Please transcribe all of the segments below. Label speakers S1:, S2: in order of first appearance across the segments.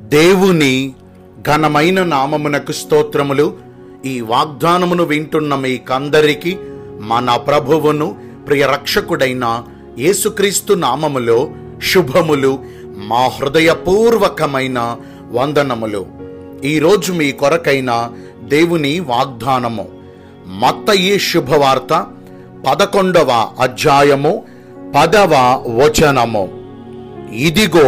S1: దేవుని ఘనమైన నామమునకు స్తోత్రములు ఈ వాగ్దానమును వింటున్న మీకందరికీ మన ప్రభువును ప్రియ రక్షకుడైన యేసుక్రీస్తు నామములో శుభములు మా హృదయపూర్వకమైన వందనములు ఈరోజు మీ కొరకైన దేవుని వాగ్దానము మత్తయి శుభవార్త పదకొండవ అధ్యాయము పదవ వచనము ఇదిగో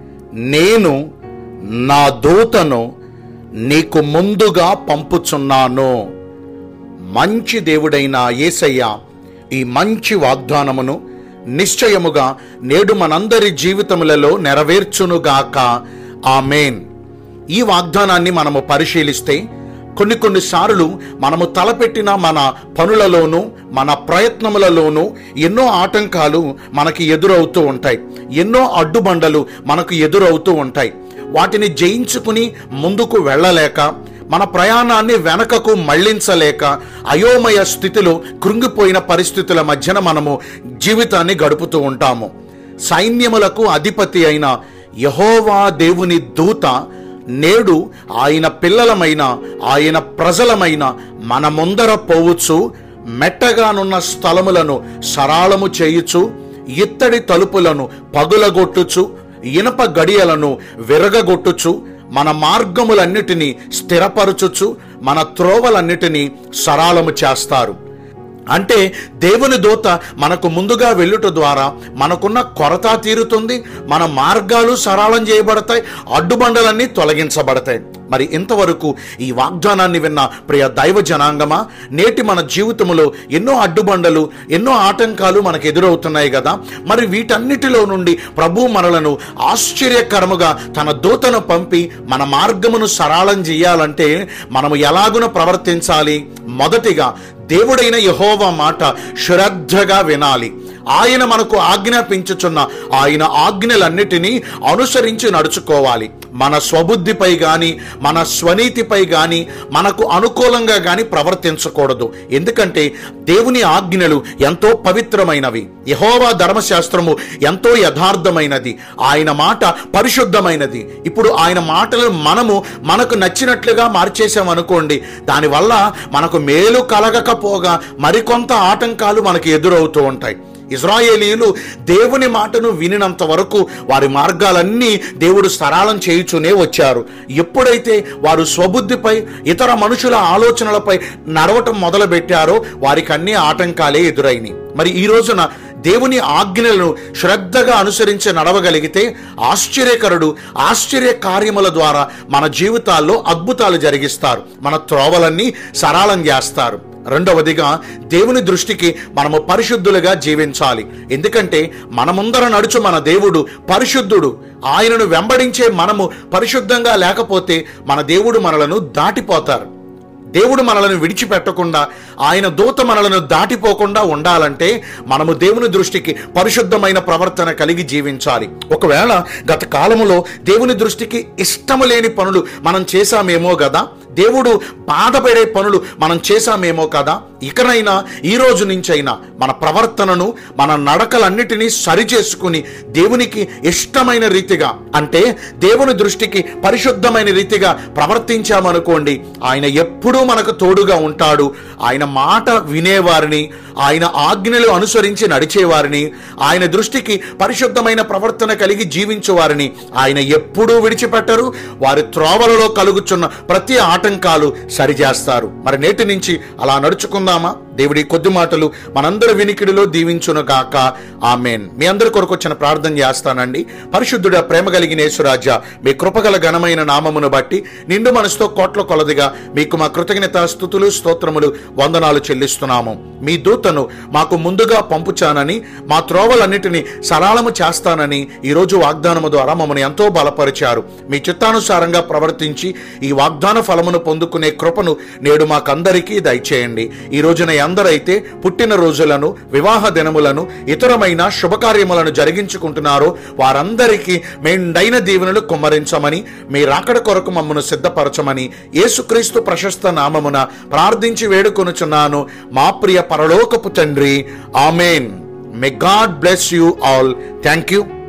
S1: నేను నా దూతను నీకు ముందుగా పంపుచున్నాను మంచి దేవుడైన యేసయ్య ఈ మంచి వాగ్దానమును నిశ్చయముగా నేడు మనందరి జీవితములలో నెరవేర్చునుగాక ఆమెన్ ఈ వాగ్దానాన్ని మనము పరిశీలిస్తే కొన్ని కొన్నిసార్లు మనము తలపెట్టిన మన పనులలోనూ మన ప్రయత్నములలోనూ ఎన్నో ఆటంకాలు మనకి ఎదురవుతూ ఉంటాయి ఎన్నో అడ్డుబండలు మనకు ఎదురవుతూ ఉంటాయి వాటిని జయించుకుని ముందుకు వెళ్ళలేక మన ప్రయాణాన్ని వెనకకు మళ్లించలేక అయోమయ స్థితిలో కృంగిపోయిన పరిస్థితుల మధ్యన మనము జీవితాన్ని గడుపుతూ ఉంటాము సైన్యములకు అధిపతి అయిన యహోవా దేవుని దూత నేడు ఆయన పిల్లలమైన ఆయన ప్రజలమైన మన ముందర పోవచ్చు మెట్టగానున్న స్థలములను సరాళము చేయుచు ఇత్తడి తలుపులను పగులగొట్టుచు ఇనప గడియలను విరగగొట్టుచు మన మార్గములన్నిటినీ స్థిరపరచుచు మన త్రోవలన్నిటినీ సరాళము చేస్తారు అంటే దేవుని దూత మనకు ముందుగా వెళ్ళుట ద్వారా మనకున్న కొరత తీరుతుంది మన మార్గాలు సరళం చేయబడతాయి అడ్డుబండలన్నీ తొలగించబడతాయి మరి ఇంతవరకు ఈ వాగ్దానాన్ని విన్న ప్రియ దైవ జనాంగమా నేటి మన జీవితంలో ఎన్నో అడ్డుబండలు ఎన్నో ఆటంకాలు మనకు ఎదురవుతున్నాయి కదా మరి వీటన్నిటిలో నుండి ప్రభు మనలను ఆశ్చర్యకరముగా తన దూతను పంపి మన మార్గమును సరళం చేయాలంటే మనము ఎలాగున ప్రవర్తించాలి మొదటిగా దేవుడైన యహోవా మాట శ్రద్ధగా వినాలి ఆయన మనకు ఆజ్ఞాపించుచున్న ఆయన ఆజ్ఞలన్నిటినీ అనుసరించి నడుచుకోవాలి మన స్వబుద్ధిపై గాని మన స్వనీతిపై గాని మనకు అనుకూలంగా గాని ప్రవర్తించకూడదు ఎందుకంటే దేవుని ఆజ్ఞలు ఎంతో పవిత్రమైనవి యహోవా ధర్మశాస్త్రము ఎంతో యథార్థమైనది ఆయన మాట పరిశుద్ధమైనది ఇప్పుడు ఆయన మాటలు మనము మనకు నచ్చినట్లుగా మార్చేసామనుకోండి దానివల్ల మనకు మేలు కలగకపోగా మరికొంత ఆటంకాలు మనకు ఎదురవుతూ ఉంటాయి ఇజ్రాయేలీలు దేవుని మాటను వినినంత వరకు వారి మార్గాలన్నీ దేవుడు సరళం చేయుచునే వచ్చారు ఎప్పుడైతే వారు స్వబుద్ధిపై ఇతర మనుషుల ఆలోచనలపై నడవటం మొదలుపెట్టారో వారికి అన్ని ఆటంకాలే ఎదురైనాయి మరి ఈ రోజున దేవుని ఆజ్ఞలను శ్రద్ధగా అనుసరించి నడవగలిగితే ఆశ్చర్యకరుడు ఆశ్చర్య కార్యముల ద్వారా మన జీవితాల్లో అద్భుతాలు జరిగిస్తారు మన త్రోవలన్నీ సరళం చేస్తారు రెండవదిగా దేవుని దృష్టికి మనము పరిశుద్ధులుగా జీవించాలి ఎందుకంటే మన ముందర నడుచు మన దేవుడు పరిశుద్ధుడు ఆయనను వెంబడించే మనము పరిశుద్ధంగా లేకపోతే మన దేవుడు మనలను దాటిపోతారు దేవుడు మనలను విడిచిపెట్టకుండా ఆయన దూత మనలను దాటిపోకుండా ఉండాలంటే మనము దేవుని దృష్టికి పరిశుద్ధమైన ప్రవర్తన కలిగి జీవించాలి ఒకవేళ గత కాలములో దేవుని దృష్టికి ఇష్టము లేని పనులు మనం చేశామేమో కదా దేవుడు బాధపడే పనులు మనం చేశామేమో కదా ఇకనైనా ఈ రోజు నుంచైనా మన ప్రవర్తనను మన నడకలన్నిటినీ సరిచేసుకుని దేవునికి ఇష్టమైన రీతిగా అంటే దేవుని దృష్టికి పరిశుద్ధమైన రీతిగా ప్రవర్తించామనుకోండి ఆయన ఎప్పుడూ మనకు తోడుగా ఉంటాడు ఆయన మాట వినేవారిని ఆయన ఆజ్ఞలు అనుసరించి నడిచేవారిని ఆయన దృష్టికి పరిశుద్ధమైన ప్రవర్తన కలిగి జీవించేవారిని ఆయన ఎప్పుడూ విడిచిపెట్టరు వారి త్రోవలలో కలుగుచున్న ప్రతి ఆటంకాలు సరిచేస్తారు మరి నేటి నుంచి అలా నడుచుకుందామా దేవుడి కొద్ది మాటలు మనందరి వినికిడిలో దీవించును గాక ఆమెన్ మీ అందరి కొరకు వచ్చిన ప్రార్థన చేస్తానండి పరిశుద్ధుడ ప్రేమ కలిగిన యేసురాజా మీ కృపగల ఘనమైన నామమును బట్టి నిండు మనసుతో కోట్ల కొలదిగా మీకు మా కృతజ్ఞత స్థుతులు స్తోత్రములు వందనాలు చెల్లిస్తున్నాము మీ దూతను మాకు ముందుగా పంపుచానని మా త్రోవలన్నిటినీ సరళము చేస్తానని ఈరోజు వాగ్దానము ద్వారా మమ్మల్ని ఎంతో బలపరిచారు మీ చిత్తానుసారంగా ప్రవర్తించి ఈ వాగ్దాన ఫలమును పొందుకునే కృపను నేడు మాకందరికీ దయచేయండి ఈ రోజున ఎందరైతే పుట్టిన రోజులను వివాహ దినములను ఇతరమైన శుభకార్యములను జరిగించుకుంటున్నారో వారందరికీ మెండైన దీవెనలు కుమ్మరించమని మీ రాకడ కొరకు మమ్మను సిద్ధపరచమని యేసుక్రీస్తు ప్రశస్త నామమున ప్రార్థించి వేడుకొనుచున్నాను మా ప్రియ పరలోకపు తండ్రి amen may God bless you all thank you